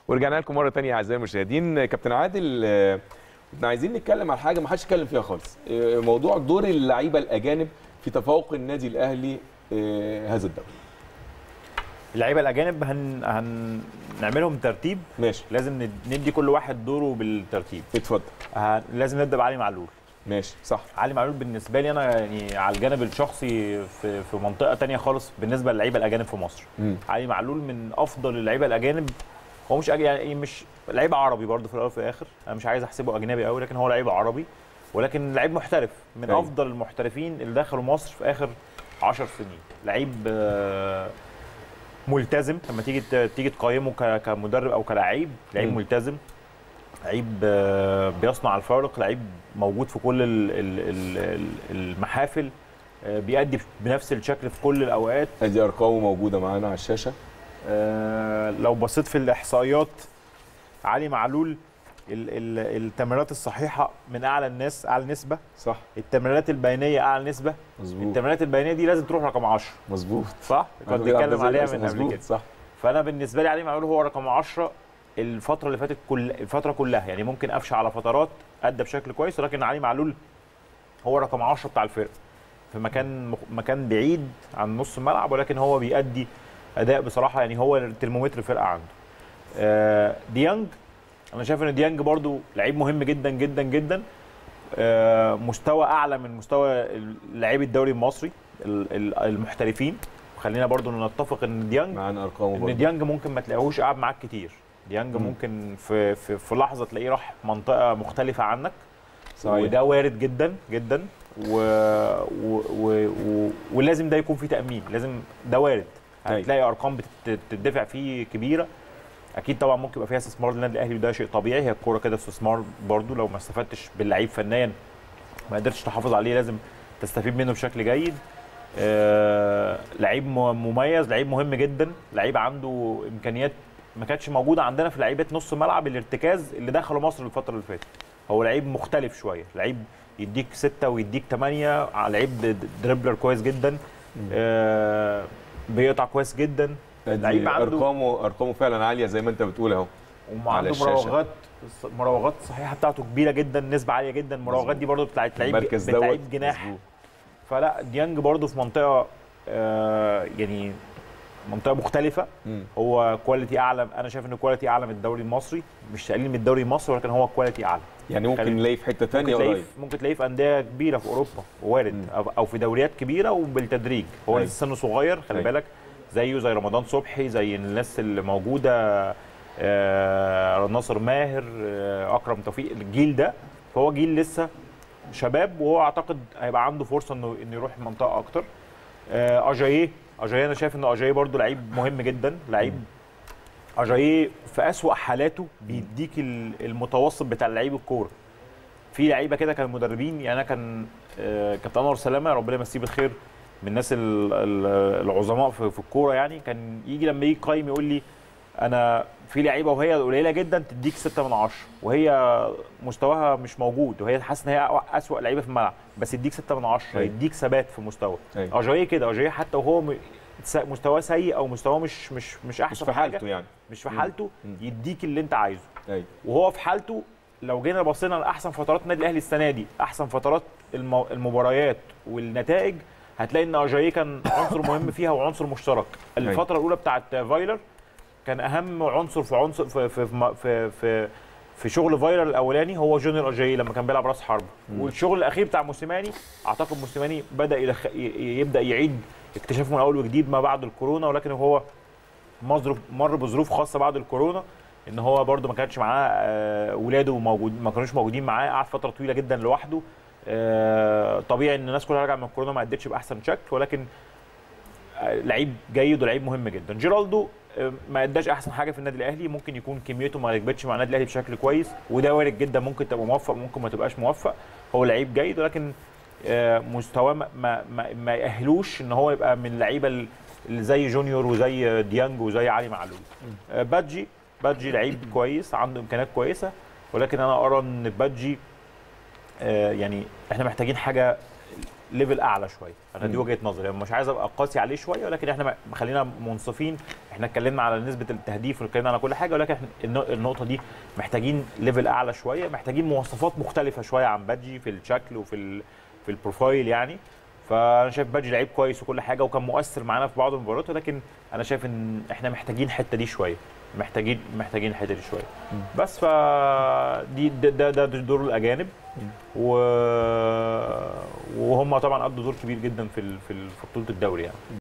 ورجعنا لكم مره ثانيه اعزائي المشاهدين كابتن عادل آه، كنا عايزين نتكلم على حاجه ما حدش اتكلم فيها خالص آه، موضوع دور اللعيبه الاجانب في تفوق النادي الاهلي آه، هذا الدوري اللعيبه الاجانب هن... هنعملهم ترتيب ماشي لازم ند- ندي كل واحد دوره بالترتيب اتفضل هن... لازم نبدا بعلي معلول ماشي صح علي معلول بالنسبه لي انا يعني على الجانب الشخصي في في منطقه تانية خالص بالنسبه للعيبه الاجانب في مصر مم. علي معلول من افضل اللعيبه الاجانب هو مش أج... يعني مش لعيب عربي برضه في الاول وفي الاخر انا مش عايز احسبه اجنبي قوي لكن هو لعيب عربي ولكن لعيب محترف من أيوة. افضل المحترفين اللي دخلوا مصر في اخر 10 سنين لعيب آه، ملتزم لما تيجي ت- تيجي تقيمه ك- كمدرب او كلاعب لعيب مم. ملتزم لعيب آه، بيصنع الفارق لعيب موجود في كل ال- ال- ال- ال- المحافل آه، بيأدي بنفس الشكل في كل الاوقات ادي ارقامه موجوده معانا على الشاشه آه، لو بصيت في الاحصائيات علي معلول ال- ال- التمريرات الصحيحه من اعلى الناس اعلى نسبه صح التمريرات البينيه اعلى نسبه مظبوط التمريرات البينيه دي لازم تروح رقم 10 مظبوط صح كنا عبد العزيز بنتكلم عليها أسد، من قبل مظبوط، كده صح فانا بالنسبه لي علي معلول هو رقم 10 الفتره اللي فاتت كل الفتره كلها يعني ممكن قفشه على فترات ادى بشكل كويس ولكن علي معلول هو رقم 10 بتاع الفرقه في مكان مخ- مكان بعيد عن نص الملعب ولكن هو بيأدي اداء بصراحه يعني هو ترمومتر الفرقه عنده آه، ديانج انا شايف ان ديانج برضو لعيب مهم جدا جدا جدا آه، مستوى اعلى من مستوى لاعبي الدوري المصري ال- ال- المحترفين خلينا برضو نتفق ان ديانج معانا ارقامه ان برضه ديانج ممكن ما تلاقيهوش قاعد معاك كتير ديانج مم. ممكن في, في في لحظه تلاقيه راح منطقه مختلفه عنك صحيح. وده وارد جدا جدا و... و... و... و... ولازم ده يكون فيه تامين لازم ده وارد أيوة. هتلاقي ارقام بتت- بتدفع فيه كبيره اكيد طبعا ممكن يبقى فيها استثمار للنادي الاهلي وده شيء طبيعي هي الكوره كده استثمار برضو لو ما استفدتش باللعيب فنيا ما قدرتش تحافظ عليه لازم تستفيد منه بشكل جيد آه، لعيب م- مميز لعيب مهم جدا لعيب عنده امكانيات ما كانتش موجوده عندنا في لعيبه نص ملعب الارتكاز اللي دخلوا مصر الفتره اللي فاتت هو لعيب مختلف شويه لعيب يديك ستة ويديك ثمانية لعيب د- دريبلر كويس جدا آه بيقطع كويس جدا أدي لعيب عنده ارقامه ارقامه فعلا عاليه زي ما انت بتقول اهو على وعنده الشاشة. مراوغات مراوغات صحيحه بتاعته كبيره جدا نسبه عاليه جدا المراوغات دي برضو بتاعت لعيب المركز بتاعت دوت جناح مظبوط. فلا ديانج برضو في منطقه آه يعني منطقه مختلفه مم. هو كواليتي اعلى انا شايف انه كواليتي اعلى من الدوري المصري مش تقليل من الدوري المصري ولكن هو كواليتي اعلى يعني ممكن خلي- نلاقيه في حته ممكن ثانيه تلاقيه قريب في- ممكن تلاقيه في انديه كبيره في اوروبا وارد مم. أو- او في دوريات كبيره وبالتدريج هو أيوة. لسه سنه صغير خلي أيوة. بالك زيه زي رمضان صبحي زي الناس اللي موجوده آه، ناصر ماهر آه، اكرم توفيق الجيل ده فهو جيل لسه شباب وهو اعتقد هيبقى عنده فرصه انه انه يروح منطقه اكتر آه، اجاييه اجاييه انا شايف ان اجاييه برده لعيب مهم جدا لعيب اجاييه في اسوأ حالاته بيديك ال- المتوسط بتاع لعيب الكوره في لعيبه كده كانوا مدربين يعني انا كان آه، كابتن انور سلامه ربنا يمسيه بالخير من الناس ال- ال- العظماء في في الكوره يعني كان يجي لما يجي يقيم يقول لي انا في لعيبه وهي قليله جدا تديك 6 من 10 وهي مستواها مش موجود وهي حاسس ان هي اسوأ لعيبه في الملعب بس يديك 6 من 10 أيوة. يديك ثبات في مستوى أيوة. اجاييه كده اجاييه حتى وهو م- س- مستواه سيء او مستواه مش مش مش مش احسن في حاجة، حالته يعني مش في مم. حالته مم. يديك اللي انت عايزه ايوه وهو في حالته لو جينا بصينا لاحسن فترات النادي الاهلي السنه دي احسن فترات المو... المباريات والنتائج هتلاقي ان اجاييه كان عنصر مهم فيها وعنصر مشترك الفتره الاولى بتاعت فايلر كان اهم عنصر في عنصر في في في في, في, في شغل فايلر الاولاني هو جونيور اجاييه لما كان بيلعب راس حرب والشغل الاخير بتاع موسيماني اعتقد موسيماني بدا يدخ... ي- يبدا يعيد اكتشافه من اول وجديد ما بعد الكورونا ولكن هو مظروف مر بظروف خاصه بعد الكورونا ان هو برده ما كانش معاه آه، ولاده موجود ما كانوش موجودين معاه قعد فتره طويله جدا لوحده آه، طبيعي ان الناس كلها راجعه من الكورونا ما ادتش باحسن شكل ولكن آه، لعيب جيد ولعيب مهم جدا جيرالدو آه، ما اداش احسن حاجه في النادي الاهلي ممكن يكون كميته ما ركبتش مع النادي الاهلي بشكل كويس وده وارد جدا ممكن تبقى موفق ممكن ما تبقاش موفق هو لعيب جيد ولكن آه، مستواه ما, ما, ما, ما يأهلوش ان هو يبقى من اللعيبه ال- اللي زي جونيور وزي ديانج وزي علي معلول آه، بادجي بادجي لعيب كويس عنده امكانيات كويسه ولكن انا ارى ان بادجي آه، يعني احنا محتاجين حاجه ليفل اعلى شويه انا دي مم. وجهه نظري يعني مش عايز ابقى قاسي عليه شويه ولكن احنا م- خلينا منصفين احنا اتكلمنا على نسبه التهديف واتكلمنا على كل حاجه ولكن احنا النق- النقطه دي محتاجين ليفل اعلى شويه محتاجين مواصفات مختلفه شويه عن بادجي في الشكل وفي ال... في البروفايل يعني فانا شايف بادجي لعيب كويس وكل حاجه وكان مؤثر معانا في بعض المباريات ولكن انا شايف ان احنا محتاجين الحته دي شويه محتاجين محتاجين الحته دي شويه بس ف دي ده ده, ده دور الاجانب و... وهم طبعا قضوا دور كبير جدا في ال- في ال- في بطوله الدوري يعني